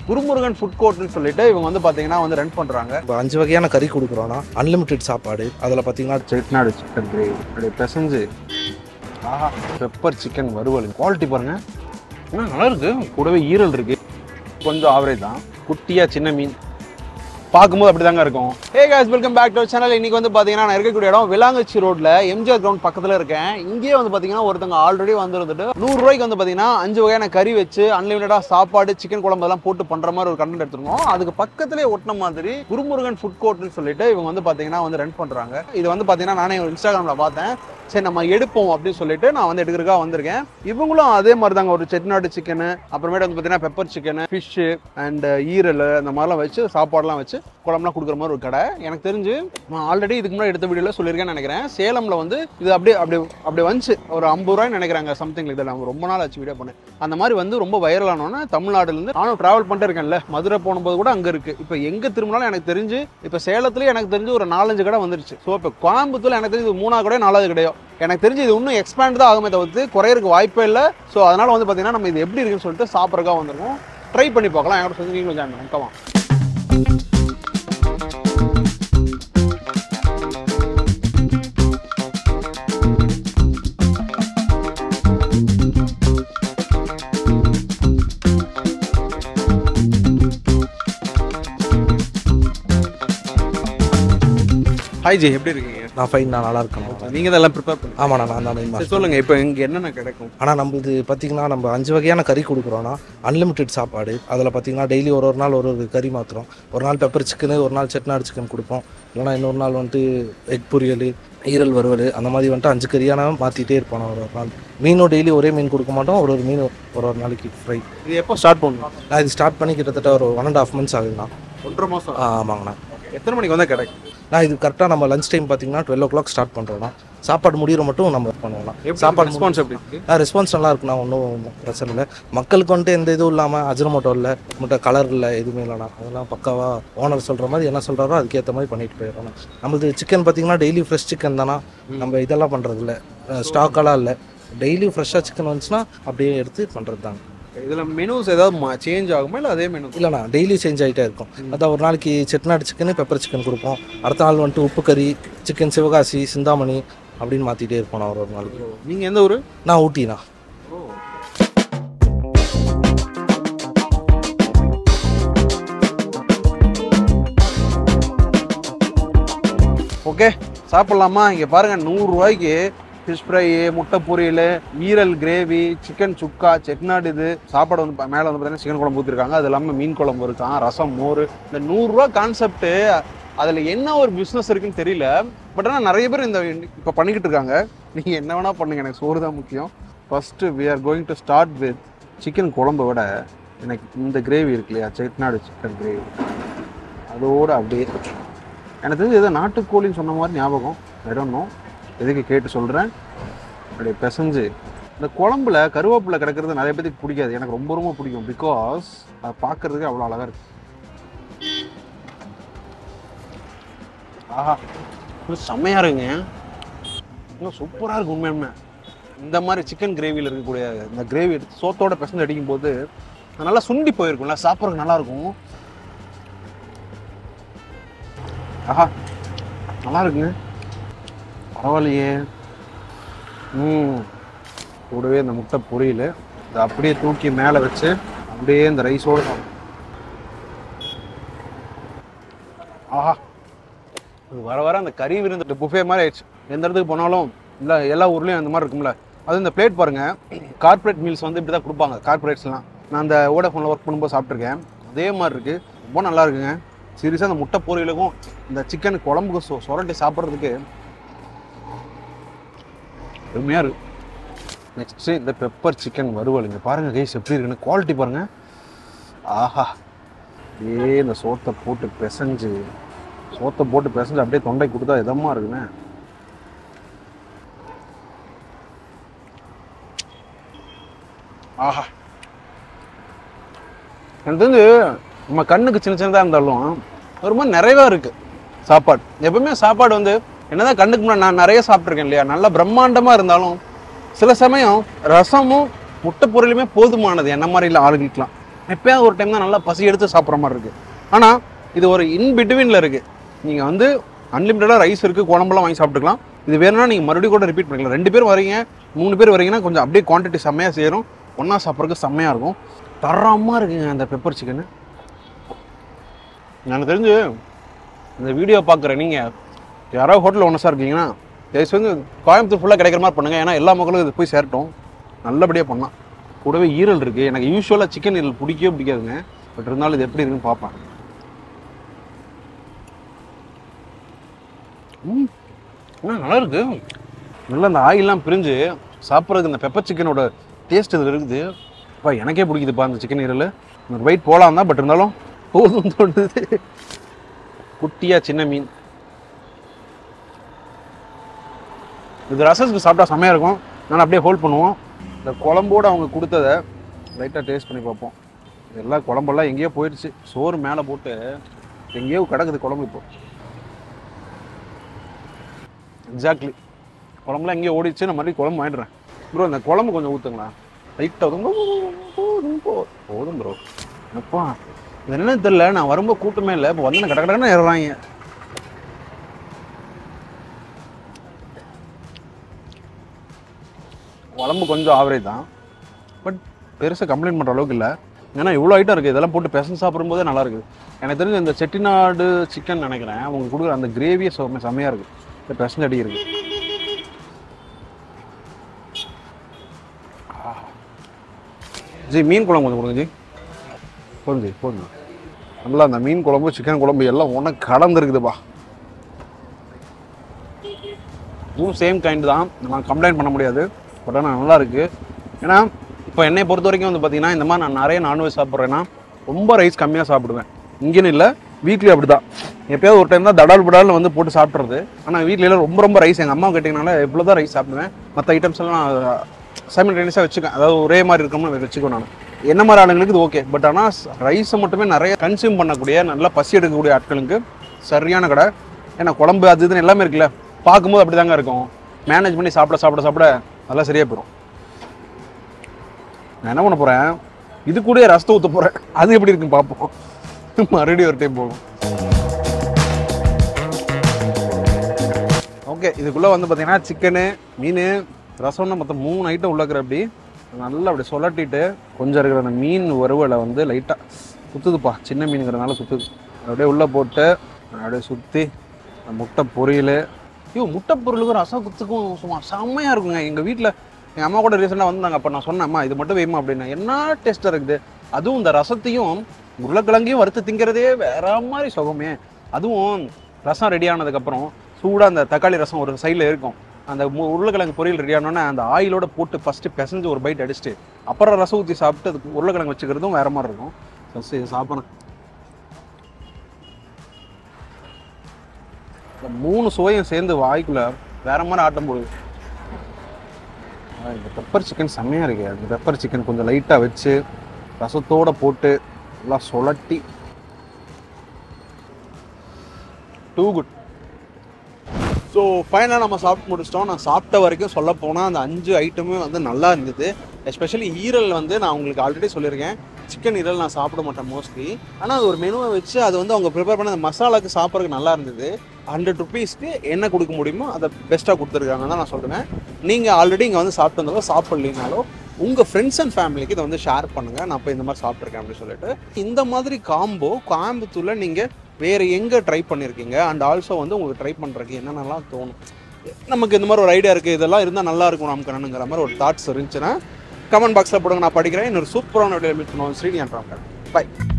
குருமுருகன் food கோர்ட்னு சொல்லிட்டு இவங்க வந்து பார்த்தீங்கன்னா வந்து ரன் பண்ணுறாங்க இப்போ அஞ்சு வகையான கறி கொடுக்குறோன்னா அன்லிமிட்டெட் சாப்பாடு அதில் பார்த்தீங்கன்னா செட்டிநாடு சிக்கன் கிரேவி அப்படியே பிசைஞ்சு ஆஹா பெப்பர் சிக்கன் வறுவல் குவாலிட்டி பாருங்க என்ன நல்லா இருக்கு கூடவே ஈரல் இருக்கு கொஞ்சம் ஆவரேஜ் தான் குட்டியா சின்ன மீன் பார்க்கும்போது அப்படி தாங்க இருக்கும் hey guys welcome back to channel இன்னைக்கு வந்து பார்த்தீங்கன்னா நான் இருக்கக்கூடிய இடம் விலாங்கச்சி ரோட்ல எம்ஜிஆர் கிரவுண்ட் பக்கத்தில் இருக்கேன் இங்கேயே வந்து பார்த்தீங்கன்னா ஒருத்தவங்க ஆல்ரெடி வந்துருந்துட்டு நூறு ரூபாய்க்கு வந்து பார்த்தீங்கன்னா அஞ்சு வகையான கறி வச்சு அன்லிமிட்டடாக சாப்பாடு சிக்கன் குழம்பு எல்லாம் போட்டு பண்ற மாதிரி ஒரு கண்டென்ட் எடுத்துருக்கோம் அதுக்கு பக்கத்துலேயே ஒட்டின மாதிரி குருமுருகன் ஃபுட் கோர்ட்னு சொல்லிட்டு இவங்க வந்து பார்த்தீங்கன்னா வந்து ரன் பண்றாங்க இது வந்து பார்த்தீங்கன்னா நானே இன்ஸ்டாகிராம்ல பார்த்தேன் சரி நம்ம எடுப்போம் அப்படின்னு சொல்லிட்டு நான் வந்து எடுக்கிறதுக்காக வந்திருக்கேன் இவங்களும் அதே மாதிரி தாங்க ஒரு செட்டிநாடு சிக்கனு அப்புறமேட்டு வந்து பார்த்தீங்கன்னா பெப்பர் சிக்கனு ஃபிஷ்ஷு அண்ட் ஈரல் அந்த மாதிரிலாம் வச்சு சாப்பாடுலாம் வச்சு குழம்புலாம் கொடுக்குற மாதிரி ஒரு கடை எனக்கு தெரிஞ்சு நான் ஆல்ரெடி இதுக்கு முன்னாடி எடுத்த வீடியோவில் சொல்லியிருக்கேன்னு நினைக்கிறேன் சேலமில் வந்து இது அப்படியே அப்படி அப்படி வந்துச்சு ஒரு ஐம்பது ரூபாய்னு நினைக்கிறாங்க சம்திங் இதில் நான் ரொம்ப நாள் ஆச்சு வீடியோ பண்ணேன் அந்த மாதிரி வந்து ரொம்ப வைரலானோன்னே தமிழ்நாடுலேருந்து நானும் ட்ராவல் பண்ணிட்டு இருக்கேன்ல மதுரை போகும்போது கூட அங்கே இருக்குது இப்போ எங்கே திரும்பினாலும் எனக்கு தெரிஞ்சு இப்போ சேலத்துலேயே எனக்கு தெரிஞ்சு ஒரு நாலஞ்சு கடை வந்துருச்சு ஸோ இப்போ கோயம்புத்தூர்ல எனக்கு தெரிஞ்சு இது மூணாவது கடை நாலாவது கடையோ எனக்கு தெரிஞ்சு இது இன்னும் எக்ஸ்பேண்ட் தான் ஆகுமே தவிர்த்து குறையறதுக்கு வாய்ப்பே இல்லை ஸோ அதனால வந்து பார்த்தீங்கன்னா நம்ம இது எப்படி இருக்குன்னு சொல்லிட்டு சாப்பிட்றதுக்காக வந்திருக்கோம் ட்ரை பண்ணி பார்க்கலாம் என்கிட்ட சொல்லி நீங்களும் ஜாயின் பண்ணுங்க Come on. ஹாய் ஜி எப்படி இருக்கீங்க நான் ஃபைன் நான் நல்லா இருக்கணும் நீங்க தான் எல்லாம் ப்ரிப்பேர் பண்ணி ஆமாண்ணா நான் தான் மெயின் சரி சொல்லுங்க இப்போ இங்க என்னென்ன கிடைக்கும் ஆனால் நம்மளுது பார்த்தீங்கன்னா நம்ம அஞ்சு வகையான கறி கொடுக்குறோன்னா அன்லிமிட்டெட் சாப்பாடு அதில் பார்த்தீங்கன்னா டெய்லி ஒரு ஒரு நாள் ஒரு ஒரு கறி மாத்திரம் ஒரு நாள் பெப்பர் சிக்கனு ஒரு நாள் செட்டிநாடு சிக்கன் கொடுப்போம் இல்லைனா இன்னொரு நாள் வந்துட்டு எக் பொரியல் ஈரல் வறுவல் அந்த மாதிரி வந்துட்டு அஞ்சு கறியான மாற்றிட்டே இருப்போம் நான் ஒரு ஒரு நாள் மீனும் டெய்லி ஒரே மீன் கொடுக்க மாட்டோம் ஒரு ஒரு மீன் ஒரு ஒரு நாளைக்கு ஃப்ரை இது எப்போ ஸ்டார்ட் பண்ணுவோம் நான் இது ஸ்டார்ட் பண்ணி கிட்டத்தட்ட ஒரு ஒன் அண்ட் ஆஃப் மந்த்ஸ் ஆகுதுண்ணா ஒன்றரை மாதம் ஆ, ஆமாங்கண்ணா எத்தனை மணிக்கு வந்தால் கிடைக்கும் நான் இது கரெக்டாக நம்ம லஞ்ச் டைம் பார்த்தீங்கன்னா டுவெல் ஓ கிளாக் ஸ்டார்ட் பண்ணுறோம்னா சாப்பாடு முடிகிற மட்டும் நம்ம பண்ணுவோம்னா எப்படி சாப்பாடு ரெஸ்பான்ஸ் எப்படி இருக்கு ஆ ரெஸ்பான்ஸ் நல்லா இருக்குண்ணா ஒன்றும் பிரச்சனை இல்லை மக்களுக்கு வந்துட்டு எந்த இதுவும் இல்லாமல் அஜினமோட்டோ இல்லை மட்டும் கலர் இல்லை எதுவுமே இல்லைண்ணா அதெல்லாம் பக்காவா ஓனர் சொல்கிற மாதிரி என்ன சொல்கிறாரோ அதுக்கேற்ற மாதிரி பண்ணிட்டு போயிடுறோம் நம்மளது சிக்கன் பார்த்தீங்கன்னா டெய்லி ஃப்ரெஷ் சிக்கன் தானா நம்ம இதெல்லாம் பண்ணுறது இல்லை ஸ்டாக்கெல்லாம் இல்லை டெய்லி ஃப்ரெஷ்ஷாக சிக்கன் வந்துச்சுன்னா அப்படியே எடுத்து பண்ணுறது தாங்க இதுல மெனுஸ் ஏதாவது சேஞ்ச் ஆகுமா இல்லை அதே மெனு இல்லைண்ணா டெய்லி சேஞ்ச் ஆகிட்டே இருக்கும் அதான் ஒரு நாளைக்கு செட்டிநாடு சிக்கன் பெப்பர் சிக்கன் கொடுப்போம் அடுத்த நாள் வந்துட்டு உப்பு கறி சிக்கன் சிவகாசி சிந்தாமணி அப்படின்னு மாற்றிட்டே இருப்போம் நான் ஒரு ஒரு நாளைக்கு நீங்க எந்த ஊரு நான் ஊட்டிண்ணா ஓகே சாப்பிட்லாமா இங்கே பாருங்க நூறு ரூபாய்க்கு ஃபிஷ் ஃப்ரை முட்டை பொரியல் ஈரல் கிரேவி சிக்கன் சுக்கா செட்நாடு இது சாப்பாடு வந்து ப- மேலே வந்து பார்த்தீங்கன்னா சிக்கன் குழம்பு ஊற்றிருக்காங்க அது இல்லாமல் மீன் குழம்பு இருக்கான் ரசம் மோர் இந்த நூறுரூவா கான்செப்ட்டு அதில் என்ன ஒரு பிஸ்னஸ் இருக்குன்னு தெரியல பட் ஆனால் நிறைய பேர் இந்த இப்போ பண்ணிக்கிட்டு இருக்காங்க நீங்கள் என்ன வேணால் பண்ணுங்க எனக்கு சோறு தான் முக்கியம் first we are going to start with chicken குழம்பை விட எனக்கு இந்த கிரேவி இருக்கு இல்லையா செட்நாடு சிக்கன் கிரேவி அதோட அப்படியே எனக்கு தெரிஞ்சு ஏதோ நாட்டுக்கோழின்னு சொன்ன மாதிரி ஞாபகம் இடம்னோ எதுக்கு கேட்டு சொல்கிறேன் அப்படியே பிசைஞ்சு இந்த குழம்புல கருவேப்பிலை கிடக்கிறது நிறைய பேருக்கு பிடிக்காது எனக்கு ரொம்ப ரொம்ப பிடிக்கும் பிகாஸ் அதை பார்க்கறதுக்கு அவ்வளோ அழகாக இருக்கு ஆஹா இன்னும் செம்மையாக இருக்குங்க இன்னும் சூப்பராக இருக்கு உண்மையுமே இந்த மாதிரி சிக்கன் கிரேவியில் இருக்கக்கூடிய இந்த கிரேவி எடுத்து சோத்தோட பிசைஞ்சு அடிக்கும்போது அது நல்லா சுண்டி போயிருக்கும்ல சாப்பிட்றதுக்கு நல்லா இருக்கும் ஆஹா நல்லா இருக்குங்க பரவாயில்லையே ம் கூடவே இந்த முட்டை பொரியல் இதை அப்படியே தூக்கி மேலே வச்சு அப்படியே இந்த ரைஸோடு சாப்பிடும் ஆஹா இது வர வர அந்த கறி விருந்து புஃபே மாதிரி ஆயிடுச்சு எந்த இடத்துக்கு போனாலும் இல்லை எல்லா ஊர்லேயும் அந்த மாதிரி இருக்கும்ல அது இந்த பிளேட் பாருங்க கார்ப்பரேட் மீல்ஸ் வந்து இப்படி தான் கொடுப்பாங்க கார்ப்பரேட்ஸ்லாம் நான் அந்த ஓடஃபோனில் ஒர்க் பண்ணும்போது சாப்பிட்ருக்கேன் அதே மாதிரி இருக்குது ரொம்ப நல்லா இருக்குங்க சீரியஸாக அந்த முட்டை பொரியலுக்கும் இந்த சிக்கன் குழம்புக்கு சொ சொரண்டி சாப்பிட்றதுக்கு அருமையாக இருக்கு நெக்ஸ்ட்டு இந்த பெப்பர் சிக்கன் வறுவல் இங்கே பாருங்கள் கைஸ் எப்படி இருக்குன்னு குவாலிட்டி பாருங்கள் ஆஹா ஏ இந்த சோத்தை போட்டு பிசைஞ்சு சோத்தை போட்டு பிசைஞ்சு அப்படியே தொண்டை கொடுத்தா இதமாக இருக்குண்ணே ஆஹா எனக்கு தெரிஞ்சு நம்ம கண்ணுக்கு சின்ன சின்னதாக இருந்தாலும் ஒரு மாதிரி நிறைவாக இருக்கு சாப்பாடு எப்பவுமே சாப்பாடு வந்து என்னதான் கண்ணுக்கு முன்னாடி நான் நிறைய சாப்பிட்ருக்கேன் இல்லையா நல்லா பிரம்மாண்டமாக இருந்தாலும் சில சமயம் ரசமும் முட்டை பொரியலுமே போதுமானது என்ன மாதிரி இல்லை ஆளுகளுக்கெலாம் எப்பயாவது ஒரு டைம் தான் நல்லா பசி எடுத்து சாப்பிட்ற மாதிரி இருக்குது ஆனால் இது ஒரு இன் பிட்வீனில் இருக்குது நீங்கள் வந்து அன்லிமிட்டடாக ரைஸ் இருக்குது குழம்புலாம் வாங்கி சாப்பிட்டுக்கலாம் இது வேணும்னா நீங்கள் மறுபடியும் கூட ரிப்பீட் பண்ணிக்கலாம் ரெண்டு பேர் வரீங்க மூணு பேர் வரீங்கன்னா கொஞ்சம் அப்படியே குவான்டிட்டி செம்மையாக சேரும் ஒன்றா சாப்பிட்றதுக்கு செம்மையாக இருக்கும் தரமாக இருக்குங்க அந்த பெப்பர் சிக்கனு எனக்கு தெரிஞ்சு இந்த வீடியோ பார்க்குற நீங்கள் யாராவது ஹோட்டலில் ஒன்றா இருக்கீங்கன்னா தயவு செஞ்சு கோயம்புத்தூர் ஃபுல்லாக கிடைக்கிற மாதிரி பண்ணுங்கள் ஏன்னா எல்லா மக்களும் இது போய் சேரட்டும் நல்லபடியாக பண்ணலாம் கூடவே ஈரல் இருக்குது எனக்கு யூஸ்வலாக சிக்கன் ஈரல் பிடிக்கவே பிடிக்காதுங்க பட் இருந்தாலும் இது எப்படி இருக்குன்னு பார்ப்பேன் ம் ஆ, நல்லா இருக்கு நல்லா அந்த ஆயிலாம் பிரிஞ்சு சாப்பிட்றதுக்கு இந்த பெப்பர் சிக்கனோட டேஸ்ட் இதில் இருக்குது அப்பா எனக்கே பிடிக்குதுப்பா அந்த சிக்கன் ஈரல் ஒரு வெயிட் போகலாம் தான் பட் இருந்தாலும் போதும் தோணுது குட்டியாக சின்ன மீன் இது ரசத்துக்கு சாப்பிட்டா செம்மையாக இருக்கும் நான் அப்படியே ஹோல்ட் பண்ணுவோம் இந்த குழம்போடு அவங்க கொடுத்ததை லைட்டாக டேஸ்ட் பண்ணி பார்ப்போம் எல்லாம் குழம்பெல்லாம் எங்கேயோ போயிடுச்சு சோறு மேலே போட்டு எங்கேயோ கிடக்குது குழம்பு இப்போ எக்ஸாக்ட்லி குழம்புலாம் எங்கேயோ ஓடிடுச்சு நான் மறுபடியும் குழம்பு வாங்கிடுறேன் ப்ரோ இந்த குழம்பு கொஞ்சம் ஊற்றுங்களா லைட்டாக ஊற்றுங்க போதும் ப்ரோ அப்பா இது என்னன்னு தெரியல நான் வரும்போது கூட்டமே இல்லை இப்போ வந்து கட கடன்னு ஏறுறாங்க குழம்பு கொஞ்சம் ஆவரேஜ் தான் பட் பெருசாக கம்ப்ளைண்ட் பண்ணுற அளவுக்கு இல்லை ஏன்னா இவ்வளோ ஐட்டம் இருக்குது இதெல்லாம் போட்டு பெசன் சாப்பிடும்போதே நல்லா இருக்குது எனக்கு தெரிஞ்ச இந்த செட்டிநாடு சிக்கன் நினைக்கிறேன் அவங்க கொடுக்குற அந்த கிரேவியே செம்ம செம்மையாக இருக்குது இந்த பெசன் அடி இருக்குது ஜி மீன் குழம்பு கொஞ்சம் கொடுங்க ஜி போதும் ஜி போதும் நல்லா அந்த மீன் குழம்பு சிக்கன் குழம்பு எல்லாம் ஒன்றா கலந்துருக்குதுப்பா இதுவும் சேம் கைண்ட் தான் நம்ம கம்ப்ளைண்ட் பண்ண முடியாது பட் ஆனால் நல்லா இருக்கு ஏன்னா இப்போ என்னை பொறுத்த வரைக்கும் வந்து பார்த்தீங்கன்னா இந்த மாதிரி நான் நிறைய நான்வெஜ் சாப்பிட்றேன்னா ரொம்ப ரைஸ் கம்மியாக சாப்பிடுவேன் இங்கேன்னு இல்லை வீட்லேயும் அப்படி தான் எப்பயாவது ஒரு டைம் தான் தடால் புடால்னு வந்து போட்டு சாப்பிட்றது ஆனால் வீட்ல எல்லாம் ரொம்ப ரொம்ப ரைஸ் எங்கள் அம்மா கேட்டிங்கனால இவ்வளோ தான் ரைஸ் சாப்பிடுவேன் மற்ற ஐட்டம்ஸ் எல்லாம் சைமில்டேனியஸாக வச்சுக்கேன் அதாவது ஒரே மாதிரி இருக்கணும்னு வச்சுக்கோ நான் என்ன மாதிரி ஆளுங்களுக்கு இது ஓகே பட் ஆனால் ரைஸை மட்டுமே நிறைய கன்சியூம் பண்ணக்கூடிய நல்லா பசி எடுக்கக்கூடிய ஆட்களுக்கு சரியான கடை ஏன்னா குழம்பு அது இதுன்னு எல்லாமே இருக்குல்ல பார்க்கும்போது அப்படி தாங்க இருக்கும் மேனேஜ் பண்ணி சாப்பிட சாப்பிட சாப்பிட அதெல்லாம் சரியாக போயிடும் நான் என்ன பண்ண போகிறேன் இது கூட ரசத்தை ஊற்ற போகிறேன் அது எப்படி இருக்குன்னு பார்ப்போம் மறுபடியும் ஒரு டைம் போகும் ஓகே இதுக்குள்ளே வந்து பார்த்தீங்கன்னா சிக்கனு மீன் ரசம்னு மொத்தம் மூணு ஐட்டம் உள்ளக்கிற அப்படி நல்லா அப்படி சொலட்டிட்டு கொஞ்சம் இருக்கிற அந்த மீன் வறுவலை வந்து லைட்டாக சுற்றுதுப்பா சின்ன மீனுங்கிறதுனால சுற்றுது அப்படியே உள்ளே போட்டு அப்படியே சுற்றி முட்டை பொரியல் ஐயோ முட்டை பொரியலுக்கும் ரசம் குத்துக்கும் சும்மா செம்மையாக இருக்குங்க எங்கள் வீட்டில் எங்கள் அம்மா கூட ரீசெண்டாக வந்தாங்க அப்போ நான் சொன்னேன் அம்மா இது மட்டும் வேணுமா அப்படின்னா என்ன டேஸ்ட்டாக இருக்குது அதுவும் இந்த ரசத்தையும் உருளைக்கிழங்கையும் வறுத்து திங்கிறதே வேற மாதிரி சுகமே அதுவும் ரசம் ரெடி ஆனதுக்கப்புறம் சூடாக அந்த தக்காளி ரசம் ஒரு சைடில் இருக்கும் அந்த மு- உருளைக்கிழங்கு பொரியல் ரெடி ஆனோடனே அந்த ஆயிலோட போட்டு ஃபஸ்ட்டு பிசைஞ்சு ஒரு பைட் அடிச்சுட்டு அப்புறம் ரசம் ஊற்றி சாப்பிட்டு அதுக்கு உருளைக்கிழங்கு வச்சுக்கிறதும் வேற மாதிரி இருக்கும் ஃபஸ்ட்டு இது சாப்பிட்றேன் இந்த மூணு சுவையும் சேர்ந்து வாய்க்குள்ள வேற மாதிரி ஆட்டம் போடுது ஆ, இந்த பெப்பர் சிக்கன் செம்மையாக இருக்கு அந்த பெப்பர் சிக்கன் கொஞ்சம் லைட்டாக வச்சு ரசத்தோட போட்டு நல்லா சுழட்டி டூ குட் ஸோ ஃபைனலாக நம்ம சாப்பிட்டு முடிச்சிட்டோம் நான் சாப்பிட்ட வரைக்கும் சொல்ல போனால் அந்த அஞ்சு ஐட்டமே வந்து நல்லா இருந்தது எஸ்பெஷலி ஈரல் வந்து நான் உங்களுக்கு ஆல்ரெடி சொல்லியிருக்கேன் சிக்கன் ஈரல் நான் சாப்பிட மாட்டேன் மோஸ்ட்லி ஆனால் அது ஒரு மெனுவை வச்சு அது வந்து அவங்க ப்ரிப்பேர் பண்ண அந்த மசாலாக்கு சாப்பிட்றதுக்கு நல்லா இருந்தது ஹண்ட்ரட் ருபீஸ்க்கு என்ன கொடுக்க முடியுமோ அதை பெஸ்ட்டாக கொடுத்துருக்காங்க தான் நான் சொல்லுவேன் நீங்கள் ஆல்ரெடி இங்கே வந்து சாப்பிட்டு வந்தாலும் சாப்பிட்லீங்கனாலும் உங்கள் ஃப்ரெண்ட்ஸ் அண்ட் ஃபேமிலிக்கு இதை வந்து ஷேர் பண்ணுங்கள் நான் இப்போ இந்த மாதிரி சாப்பிட்ருக்கேன் அப்படின்னு சொல்லிட்டு இந்த மாதிரி காம்போ கோயம்புத்தூரில் நீங்கள் வேறு எங்கே ட்ரை பண்ணியிருக்கீங்க அண்ட் ஆல்சோ வந்து உங்களுக்கு ட்ரை பண்ணுறதுக்கு என்னென்னலாம் தோணும் நமக்கு இந்த மாதிரி ஒரு ஐடியா இருக்குது இதெல்லாம் இருந்தால் நல்லா இருக்கும் நமக்கு என்னங்கிற மாதிரி ஒரு தாட்ஸ் இருந்துச்சுன்னா கமெண்ட் பாக்ஸில் போடுங்க நான் படிக்கிறேன் இன்னொரு சூப்பரான வீடியோ மீட் பண்ணுவோம் ஸ்ரீனியான் பை